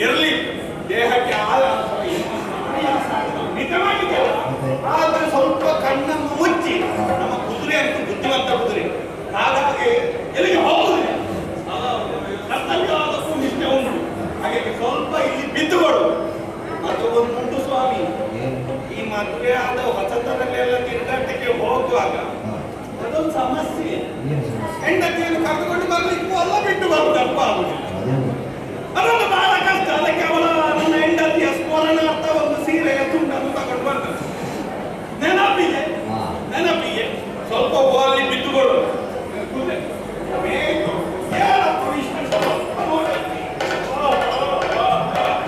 ಇರಲಿ ದೇಹಕ್ಕೆ ಆಧಾರ ಮಿತವಾಗಿದೆಯಲ್ಲ ಆದ್ರೆ ಸ್ವಲ್ಪ ಕಣ್ಣನ್ನು ಮುಚ್ಚಿ ನಮ್ಮ ಕುದುರೆ ಅಂತೂ ಬುದ್ಧಿವಂತ ಕುದುರೆ ಹಾಗಾಗಿ ಎಲ್ಲಿಗೆ ಹೋಗುದಿಲ್ಲ ಕರ್ತವ್ಯವಾದಕ್ಕೂ ನಿಷ್ಠೆ ಉಂಟು ಹಾಗಾಗಿ ಸ್ವಲ್ಪ ಇಲ್ಲಿ ಬಿದ್ದುಗಳು ಮತ್ತು ಒಂದು ಉಂಟು ಸ್ವಾಮಿ ಈ ಮದುವೆ ಆದ ಹೊಸತನಲ್ಲೆಲ್ಲ ತಿರುಗಾಟಕ್ಕೆ ಹೋಗುವಾಗ ಅದೊಂದು ಸಮಸ್ಯೆ ಹೆಂಡತಿಯನ್ನು ಕರೆದುಕೊಂಡು ಬರ್ಲಿಕ್ಕೂ ಅಲ್ಲ ಬಿಟ್ಟು ಬರುದಪ್ಪ ಆಗುದಿಲ್ಲ ಅದೊಂದು ಬಹಳ ಕಷ್ಟ ಅದಕ್ಕೆ ಅವಳ ನನ್ನ ಹೆಂಡತಿಯ ಸ್ಮರಣಾರ್ಥ ಒಂದು ಸೀರೆಯ ತುಂಡನ್ನು ತಗೊಂಡು ಬಂದ ನೆನಪಿಗೆ ನೆನಪಿಗೆ ಸ್ವಲ್ಪ ಅಲ್ಲಿ ಬಿಟ್ಟುಕೊಳ್ಳು ಕೂತೆ. ಬೇಕು. ಏನಪ್ಪ ವಿಷ್ಣು ಸ್ವಲ್ಪ ನೋಡಿ. ಆ, ಆ, ಆ, ಆ.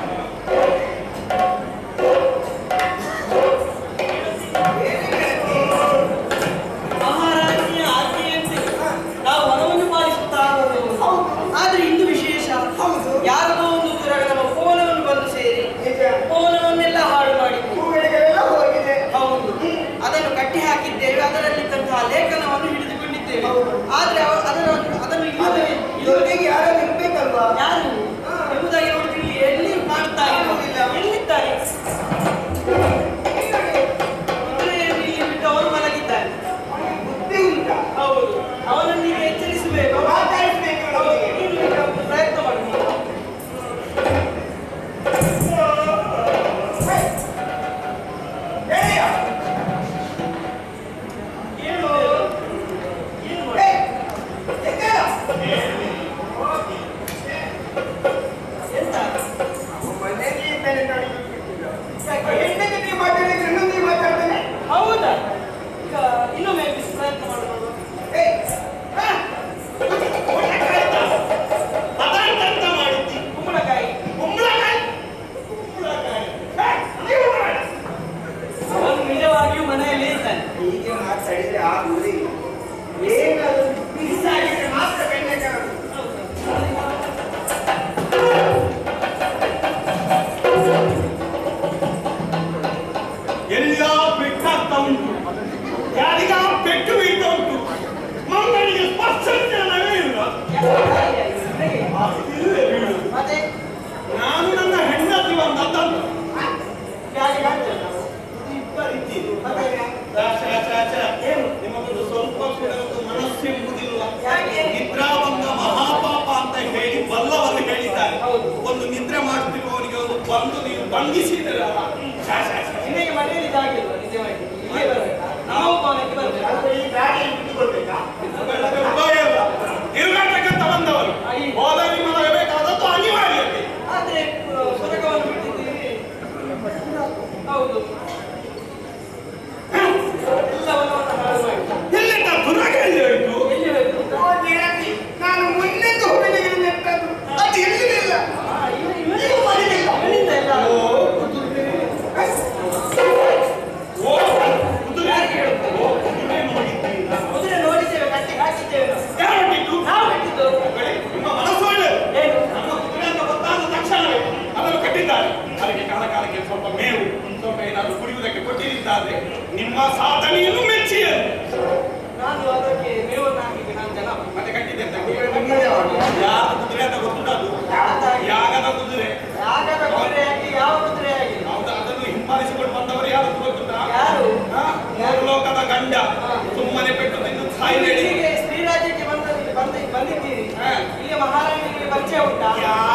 ಮಹಾರಾಣಿಯ ಆಜ್ಞೆಯಂತೆ ನಾವು ವನವನ್ನು ಪಾಲಿಸುತ್ತಾ ಹೋದೆವು. ಆದ್ರೆ ಇಂದು ವಿಶೇಷ ಹೌದು. ಯಾರದೋ ಒಂದು ದುರಗ ನಮ್ಮ ಫೋನವನ್ನು ಬಂದು ಸೇರಿ ನಿಜ. ಫೋನವನ್ನೆಲ್ಲ ಹಾಳು ಮಾಡಿದ್ದು ಹೂಗಳಿಗೆಲ್ಲ ಹೋಗಿದೆ ಹೌದು ಅದನ್ನು ಕಟ್ಟಿ ಹಾಕಿದ್ದೇವೆ ಅದರಲ್ಲಿದ್ದಂತಹ ಲೇಖನವನ್ನು ಹಿಡಿದುಕೊಂಡಿದ್ದೇವೆ ಹೌದು. ಆದ್ರೆ ಅವ- ಅದರ ಅದನ್ನು ಆದ್ರೆ ಇಲ್ಲದೆ ಜೊತೆಗೆ ಯಾರು ಇರ್ಬೇಕಲ್ವಾ ಯಾರು ಎಂಬುದಾಗಿ ನೋಡ್ತೀವಿ ಎಲ್ಲಿ ಕಾಣ್ತಾ ಇಲ್ಲ ಎಲ್ಲಿದ್ದಾರೆ ಇದ್ರೆ ಇಲ್ಲಿ ಬಿಟ್ಟು ಅವರು ಮಲಗಿದ್ದಾರೆ ಬುದ್ಧಿ ಉಂಟಾ ಹೌದು ಅವನನ್ನು ನೀವು ಎಚ್ಚರಿಸಬೇಕು ಮಾತಾಡಿಸ್ಬೇಕು ಅವನಿಗೆ. ನೀನು ಈಗ ಪ್ರಯತ್ನ ಮಾಡಿ ಗೆಳೆಯ, ಏನು ಏನು ಏ, ಎದ್ದೇಳ. ಎಂತ ಮನೆಯಲ್ಲಿ ಇದ್ದಾನೆ ನೋಡಿ. ಯಾಕೆ? ಹೆಂಡತಿ ನೀವು ಮಾತಾಡಿದ್ರೆ ಇನ್ನೊಂದು ನೀವು ಮಾತಾಡ್ತಾನೆ ಹೌದಾ ಈಗ ಇನ್ನೊಮ್ಮೆ ಪ್ರಯತ್ನ ಮಾಡಬಹುದು ಏ, ಹಾ, ಅದೆಂತ ಮಾಡಿದ್ದಿ? ಕುಂಬಳಕಾಯಿ ಕುಂಬಳಕಾಯಿ? ಕುಂಬಳಕಾಯಿ. ಹೇ, ನೀವು ಮಾಡಿ. ಅವನು ನಿಜವಾಗಿಯೂ ಮನೆಯಲ್ಲಿ ಇದ್ದಾನೆ ಹೀಗೆ ಮಾತಾಡಿದ್ರೆ ಆಗುವುದಿಲ್ಲ ಏನಾದರೂ ಬಿಸಾಡಿದ್ರೆ ಮಾತ್ರ ಬೆಣ್ಣೆ ಕಾಣುದು. ಎಲ್ಲ ಪೆಟ್ಟಾಗ್ತಾ ಉಂಟು ಯಾರಿಗ ಪೆಟ್ಟು ಬೀಳ್ತಾ ಉಂಟು ಮಂಗನಿಗೆ ಸ್ಪರ್ಶ ಜ್ಞಾನವೇ ಇಲ್ಲ ಆ, ಇಲ್ಲೇ ಬೀಳುದು. ಮತ್ತೆ ನಾನು ನನ್ನ ಹೆಂಡತಿ ಬಂದದ್ದಲ್ಲ ಯಾರಿಗೆ ಹಾಕ್ತೇವೆ ನಾವು ಇಬ್ಬರಿದ್ದೀರಿ ಮತ್ತೆ ಛ, ಛ, ಛ. ಏನು ನಿಮಗೊಂದು ಸ್ವಲ್ಪ ಕೂಡ ಒಂದು ಮನಸ್ಸೆಂಬುದಿಲ್ಲ ಯಾಕೆ? ನಿದ್ರಾಭಂಗ ಮಹಾಪಾಪ ಅಂತ ಹೇಳಿ ಬಲ್ಲವರು ಹೇಳಿದ್ದಾರೆ ಹೌದು. ಒಂದು ನಿದ್ರೆ ಮಾಡ್ತಿರುವವನಿಗೆ ಒಂದು ಬಂದು ನೀವು ಬಂಧಿಸಿದಿರಲ್ಲ ಛ, ಛ, ಛ. ನಿನಗೆ ಮನೆಯಲ್ಲಿ ಜಾಗಿಲ್ವ ನಿಜವಾಗಿ ಇಲ್ಲೇ ಬರ್ಬೇಕಾ ನಾವು ಭವನಕ್ಕೆ ಬರ್ಬೇಕಾ ಆದ್ರೆ ಈ ಗಾಡಿಯನ್ನು ಬಿಟ್ಟುಕೊಳ್ಬೇಕಾ ಬೆಳಗ್ಗೆ ಉಪಾಯ ಇಲ್ಲ. ತಿರುಗಾಟಕ್ಕಂತ ಬಂದವರು ಅಯ್ಯೋ. ಹೋದ ನಿಮಗೆ ಬೇಕಾದದ್ದು ಅನಿವಾರ್ಯತೆ ಆದ್ರೆ ಆ, ಸ್ವರ್ಗವನ್ನು ಬಿಟ್ಟಿದ್ದೀವಿ ಹೌದು ಎಲ್ಲವನ್ನು ಹಾಳು ಮಾಡಿ ಎಲ್ಲಿಂದ ದುರ್ಗ ಎಲ್ಲಿ ಹೋಯ್ತು ಎಲ್ಲಿ ಹೋಯ್ತು ಓ ಗೆಳತಿ, ನಾನು ಮೊನ್ನೆದ್ದು ಹೂವಿನ ನೆಟ್ಟದ್ದು ಅದು ಎಲ್ಲಿದೆಲ್ಲ ಆ, ಇವ- ಇವನಿಗೂ ಮಾಡಿಲ್ಲ ಇವನಿಂದ ಎಲ್ಲ ಓ ಕುದುರೆ ಓ ಕುದುರೆ ಯಾರಿಗೆ ಹೇಳುತ್ತೆ? ಓ ಕುದುರೆ ನೋಡಿದ್ದೀರಾ? ಕುದುರೆ ನೋಡಿದ್ದೇವೆ ಕಟ್ಟಿ ಹಾಕಿದ್ದೇವೆ ನಾವು ಯಾರು ಹೊಟ್ಟಿದ್ದು? ನಾವು ಕಟ್ಟಿದ್ದು ಬೇಡಿ, ನಿಮ್ಮ ಮನಸ್ಸು ಒಳ್ಳೆಯದು. ಏನು ನಮ್ಮ ಕುದುರೆ ಅಂತ ಗೊತ್ತಾದ ತಕ್ಷಣವೇ ಅದನ್ನು ಕಟ್ಟಿದ್ದಾರೆ ಅದಕ್ಕೆ ಕಾಲ ಕಾಲಕ್ಕೆ ಸ್ವಲ್ಪ ಮೇವು ಸ್ವಲ್ಪ ಏನಾದರೂ ಕುಡಿಯುವುದಕ್ಕೆ ಕೊಟ್ಟಿದ್ದಾರೆ ನಿಮ್ಮ ಸಾಧನೆಯನ್ನು ಮೆಚ್ಚಿಯರು ನಾನು ಅದಕ್ಕೆ ಮೇವನ್ನು ಹಾಕಿದ್ದೆ ನಾನು ಜನ ಮತ್ತೆ ಕಟ್ಟಿದೆ ಅಂತ ನಿಮ್ಮದೇ ಆಡು. ಯಾರ ಕುದುರೆ ಅಂತ ಗೊತ್ತುಂಟದು ಯಾಗದ ಕುದುರೆ ಯಾಗದ ಕುದುರೆ ಹಾಕಿ ಯಾವ ಕುದುರೆ ಆಗಿ ಹೌದಾ ಅದನ್ನು ಹಿಂಬಾಲಿಸಿಕೊಂಡು ಬಂದವರು ಯಾರು ಗೊತ್ತುಂಟಾ ಯಾರು? ಹಾ? ಮೂರು ಲೋಕದ ಗಂಡ ಸುಮ್ಮನೆ ಪೆಟ್ಟು ತಿಂದು ಸಾಯಬೇಡಿ ಇಲ್ಲಿಗೆ ಶ್ರೀರಾಜ್ಯಕ್ಕೆ ಬಂದ ಬಂದ ಬಂದಿದ್ದೀರಿ ಹಾ. ಇಲ್ಲಿ ಮಹಾರಾಣಿಗೆ ಪರಿಚಯ ಉಂಟಾ ಯಾರ